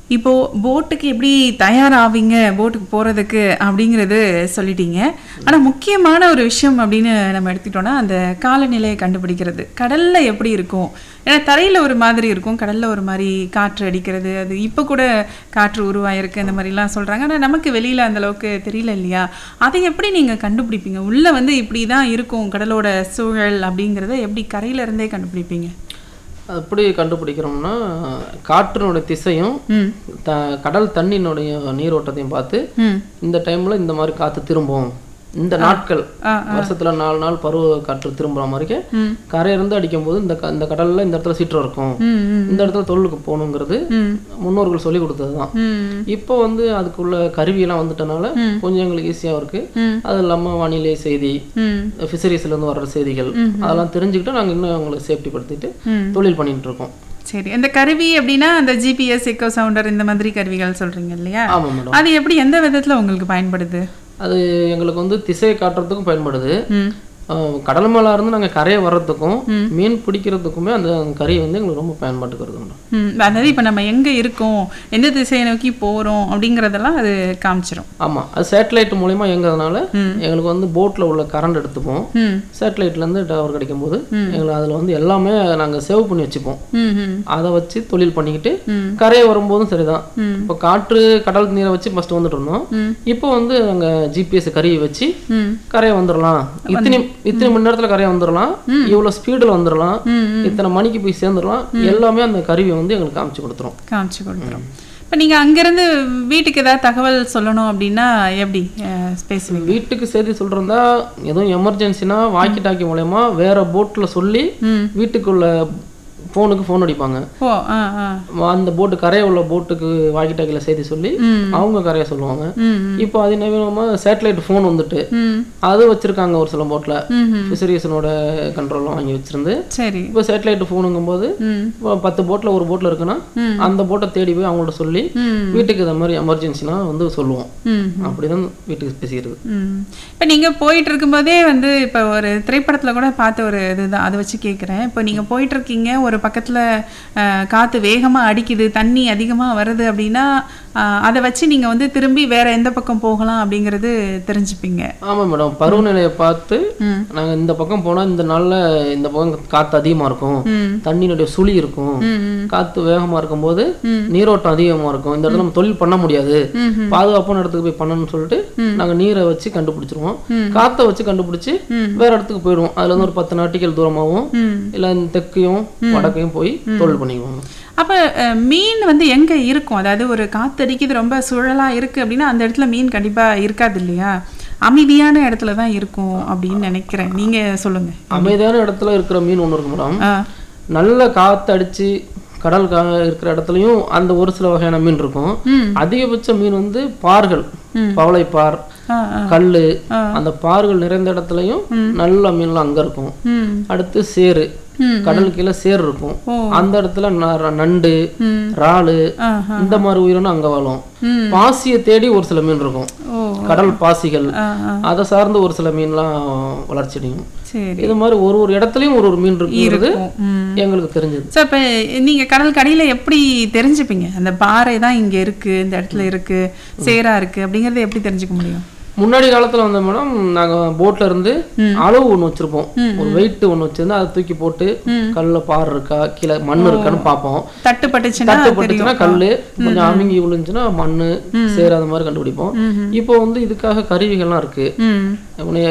இப்போ போட்டுக்கு எப்படி தயாராவீங்க போட்டுக்கு போறதுக்கு அப்படிங்கிறது சொல்லிட்டீங்க ஆனா முக்கியமான ஒரு விஷயம் அப்படின்னு நம்ம எடுத்துக்கிட்டோம்னா அந்த காலநிலையை கண்டுபிடிக்கிறது கடல்ல எப்படி இருக்கும் ஏன்னா தரையில ஒரு மாதிரி இருக்கும் கடல்ல ஒரு மாதிரி காற்று அடிக்கிறது அது இப்போ கூட காற்று உருவாயிருக்கு அந்த மாதிரிலாம் சொல்றாங்க ஆனா நமக்கு வெளியில அந்த அளவுக்கு தெரியல இல்லையா அதை எப்படி நீங்க கண்டுபிடிப்பீங்க உள்ள வந்து இப்படி தான் இருக்கும் கடலோட சூழல் அப்படிங்கிறத எப்படி கரையில இருந்தே கண்டுபிடிப்பீங்க அது எப்படி கண்டுபிடிக்கிறோம்னா காற்றினுடைய திசையும் ம் த கடல் தண்ணியினுடைய நீரோட்டத்தையும் பார்த்து ம் இந்த டைம்ல இந்த மாதிரி காத்து திரும்பும் இந்த நாட்கள் ஆ, வருஷத்துல நாலு நாள் பருவ காற்று திரும்புற மாதிரி ம் கரையிருந்து அடிக்கும் போது இந்த க- இந்த கடல்ல இந்த இடத்துல சீற்றம் இருக்கும் ம் ம் இந்த இடத்துல தொழிலுக்கு போகணுங்கிறது ம் முன்னோர்கள் சொல்லி கொடுத்தது தான் ம் இப்போ வந்து அதுக்குள்ள கருவியெல்லாம் வந்துட்டனால ம். கொஞ்சம் எங்களுக்கு ஈஸியாக இருக்கு ம். அது இல்லாமல் வானிலை செய்தி ம் ஃபிஷரிஸ்ல இருந்து வர்ற செய்திகள் அதெல்லாம் தெரிஞ்சுக்கிட்டு நாங்கள் இன்னும் அவங்களை சேஃப்டி படுத்திட்டு ம். தொழில் பண்ணிட்டு இருக்கோம் சரி அந்த கருவி அப்படின்னா அந்த ஜிபிஎஸ் எக்கோ சவுண்டர் இந்த மாதிரி கருவிகள் சொல்றீங்க இல்லையா ஆமாம் மேடம் அது எப்படி எந்த விதத்துல உங்களுக்கு பயன்படுது அது எங்களுக்கு வந்து திசையை காட்டுறதுக்கும் பயன்படுது ம் அஹ் கடல் மேல இருந்து நாங்கள் கரையை வர்றதுக்கும் மீன் பிடிக்கிறதுக்குமே அந்த கறி வந்து எங்களுக்கு ரொம்ப பயன்பாட்டுக்கு வருது மேடம் ம் அதாவது இப்போ நம்ம எங்க இருக்கோம் எந்த திசையை நோக்கி போறோம் அப்படிங்கறதெல்லாம் அது காமிச்சிரும் ஆமாம் அது சேட்டலைட் மூலயமா இயங்குறதுனால எங்களுக்கு வந்து போட்டில் உள்ள கரண்ட் எடுத்துப்போம் ம் சேட்டலைட்லேருந்து டவர் கிடைக்கும் போது எங்களுக்கு அதில் வந்து எல்லாமே நாங்கள் சேவ் பண்ணி வச்சுப்போம் ம் ம் அதை வச்சு தொழில் பண்ணிக்கிட்டு ம். கரையை வரும்போதும் சரிதான் ம். இப்போ காற்று கடல் நீரை வச்சு ஃபஸ்ட்டு வந்துட்டு இருந்தோம் ம். இப்போ வந்து நாங்கள் ஜிபிஎஸ் கருவியை வச்சு ம் கரையை வந்துடலாம் இத்தனை இத்தனை மணி நேரத்தில் கரையை வந்துடலாம் இவ்வளோ ஸ்பீடில் வந்துடலாம் ம், இத்தனை மணிக்கு போய் சேர்ந்துடலாம் எல்லாமே அந்த கருவியை வந்து எங்களுக்கு காமிச்சு கொடுத்துரும் காமிச்சு கொடுத்துரும் இப்போ நீங்க அங்கிருந்து வீட்டுக்கு ஏதாவது தகவல் சொல்லணும் அப்படின்னா எப்படி அஹ், பேசுவீங்க வீட்டுக்கு செய்தி சொல்றதா எதுவும் எமர்ஜென்சினா வாக்கி டாக்கி மூலயமா வேற போட்ல சொல்லி ம் வீட்டுக்குள்ள ஃபோனுக்கு ஃபோன் அடிப்பாங்க ஓ ஆ ஆ அந்த போட்டு கரையை உள்ள போட்டுக்கு வாக்கி டாக்கியில் செய்தி சொல்லி ம் அவங்க கரையை சொல்லுவாங்க ம் இப்போ அது நவீனமாக சேட்டலைட் ஃபோன் வந்துட்டு ம் அது வச்சிருக்காங்க ஒரு சில போட்டில் ம் ம் ஃபிஷரிஸனோட கண்ட்ரோல்லாம் வாங்கி வச்சிருந்து சரி இப்போ சேட்டலைட் ஃபோனுங்கும்போது ம் இப்போ பத்து போட்டில் ஒரு போட்டில் இருக்குன்னா ம். அந்த போட்டை தேடி போய் அவங்கள்ட்ட சொல்லி ம் வீட்டுக்கு இந்த மாதிரி எமர்ஜென்சினா வந்து சொல்லுவோம் ம் அப்படிதான் வீட்டுக்கு பேசிக்கிறது ம் இப்போ நீங்கள் போயிட்டு இருக்கும்போதே வந்து இப்போ ஒரு திரைப்படத்தில் கூட பார்த்த ஒரு இதுதான் அதை வச்சு கேட்குறேன் இப்போ நீங்கள் போயிட்டு இருக்கீங்க ஒரு பக்கத்தில் காற்று வேகமாக அடிக்குது தண்ணி அதிகமாக வருது அப்படின்னா அஹ், அதை வச்சு நீங்கள் வந்து திரும்பி வேற எந்த பக்கம் போகலாம் அப்படிங்கிறது தெரிஞ்சுப்பீங்க ஆமா மேடம் பருவநிலையை பார்த்து ம் நாங்க இந்த பக்கம் போனா இந்த நாள்ல இந்த பக்கம் காத்து அதிகமா இருக்கும் ம் தண்ணியினுடைய சுழி இருக்கும் ம் ம் காத்து வேகமா இருக்கும்போது ம். நீரோட்டம் அதிகமா இருக்கும் இந்த இடத்துல நம்ம தொழில் பண்ண முடியாது ம் ம் பாதுகாப்பான இடத்துக்கு போய் பண்ணணும்னு சொல்லிட்டு நாங்க நீரை வச்சு கண்டுபிடிச்சிருவோம் காத்தை வச்சு கண்டுபிடிச்சு ம். வேற இடத்துக்கு போயிடுவோம் அதுல இருந்து ஒரு பத்து நாட்டிகள் தூரமாகவும் ம் இல்ல இந்த தெற்கையும் வடக்கையும் போய் தொழில் பண்ணிக்குவோம் அப்போ மீன் வந்து எங்கே இருக்கும் அதாவது ஒரு காத்தடிக்குது ரொம்ப சுழலாக இருக்குது அப்படின்னா அந்த இடத்துல மீன் கண்டிப்பாக இருக்காது இல்லையா அமைதியான இடத்துல தான் இருக்கும் அப்படின்னு நினைக்கிறேன் நீங்கள் சொல்லுங்கள் அமைதியான இடத்துல இருக்கிற மீன் ஒன்று இருக்கு மேடம் ஆ நல்ல காத்து அடிச்சு கடல் கா இருக்கிற இடத்துலயும் அந்த ஒரு சில வகையான மீன் இருக்கும் ம் அதிகபட்ச மீன் வந்து பார்கள் ம். பவளைப்பார் ஆ ஆ கல்லு ஆ. அந்த பார்கள் நிறைந்த இடத்துலயும் நல்ல மீன்லாம் அங்க இருக்கும் ம் அடுத்து சேரு ம். கடல் கீழே சேர் இருக்கும் ஓ. அந்த இடத்துல ந- நண்டு ம் இறாலு ஆஹா. இந்த மாதிரி உயிரினம் அங்க வாழும் ம் பாசியை தேடி ஒரு சில மீன் இருக்கும் ஓ கடல் பாசிகள் ஆ ஆ அதை சார்ந்து ஒரு சில மீன்லாம் வளர்ச்சி அடையும் சரி இது மாதிரி ஒரு ஒரு இடத்துலயும் ஒரு ஒரு மீன் இருக்குங்கிறது இருக்கும் ம் எங்களுக்கு தெரிஞ்சது ஸோ இப்போ நீங்கள் கடல் கடியில் எப்படி தெரிஞ்சுப்பீங்க அந்த பாறை தான் இங்கே இருக்குது இந்த இடத்துல இருக்குது சேரா இருக்குது அப்படிங்கிறத எப்படி தெரிஞ்சுக்க முடியும் முன்னாடி காலத்துல வந்த மேடம் நாங்க போட்ல இருந்து அளவு ஒண்ணு வச்சிருப்போம் ஒரு வெயிட் ஒண்ணு வச்சிருந்தா அதை தூக்கி போட்டு கல்ல பார் இருக்கா கீழே மண் இருக்கான்னு பார்ப்போம் தட்டுப்பட்டுச்சுன்னா தட்டு பட்டுச்சுன்னா கல்லு கொஞ்சம் அமுங்கி விழுந்துச்சுன்னா மண்ணு சேராத மாதிரி கண்டுபிடிப்போம் இப்போ வந்து இதுக்காக கருவிகள்லாம் இருக்கு ம் உன்னை